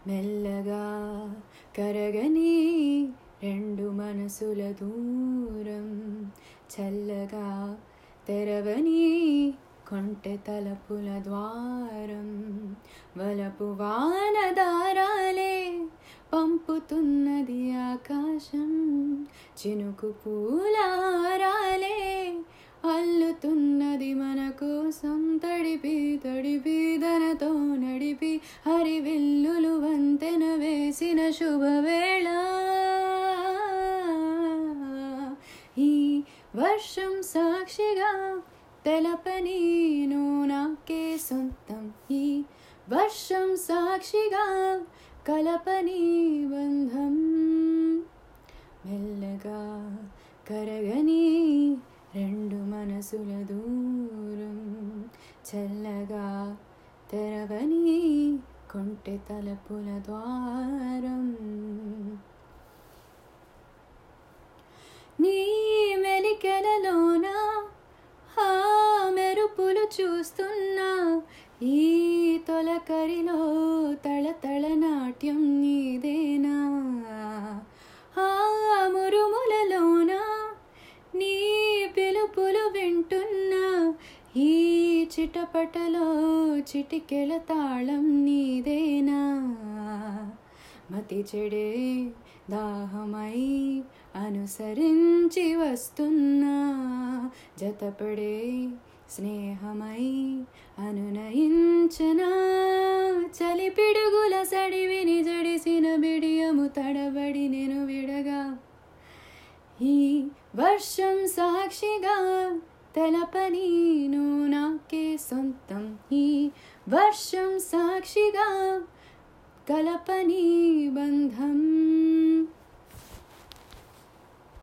మెల్లగా కరగని రెండు మనసుల దూరం చల్లగా తెరవని కొంటె తలపుల ద్వారం వలపు వానదారాలే పంపుతున్నది ఆకాశం చినుకు పూలారాలే అల్లుతున్నది మన కోసం తడిపి తడిపి ధనతో నడిపి హరివిల్లులు వంతెన వేసిన శుభవేళ ఈ వర్షం సాక్షిగా తెలపని నాకే సొంతం ఈ వర్షం సాక్షిగా కలపని బంధం మెల్లగా కరగని రెండు మనసుల దూరం చల్లగా తెరవని కొంటె తలపుల ద్వారం నీ మెలికెలలోన ఆ మెరుపులు చూస్తున్నా ఈ తొలకరిలో తళతళ నాట్యం నీదేనా ఆ మురుములలోన నీ పిలుపులు వింటున్నా ఈ చిటపటలో చిటికెల తాళం నీదేనా మతి చెడే దాహమై అనుసరించి వస్తున్నా జతపడే స్నేహమై అనునయించనా చలి పిడుగుల సడివిని జడిసిన బిడియము తడబడి నేను విడగా ఈ వర్షం సాక్షిగా తెలపని నాకే సొంతం ఈ వర్షం సాక్షిగా కలపని బంధం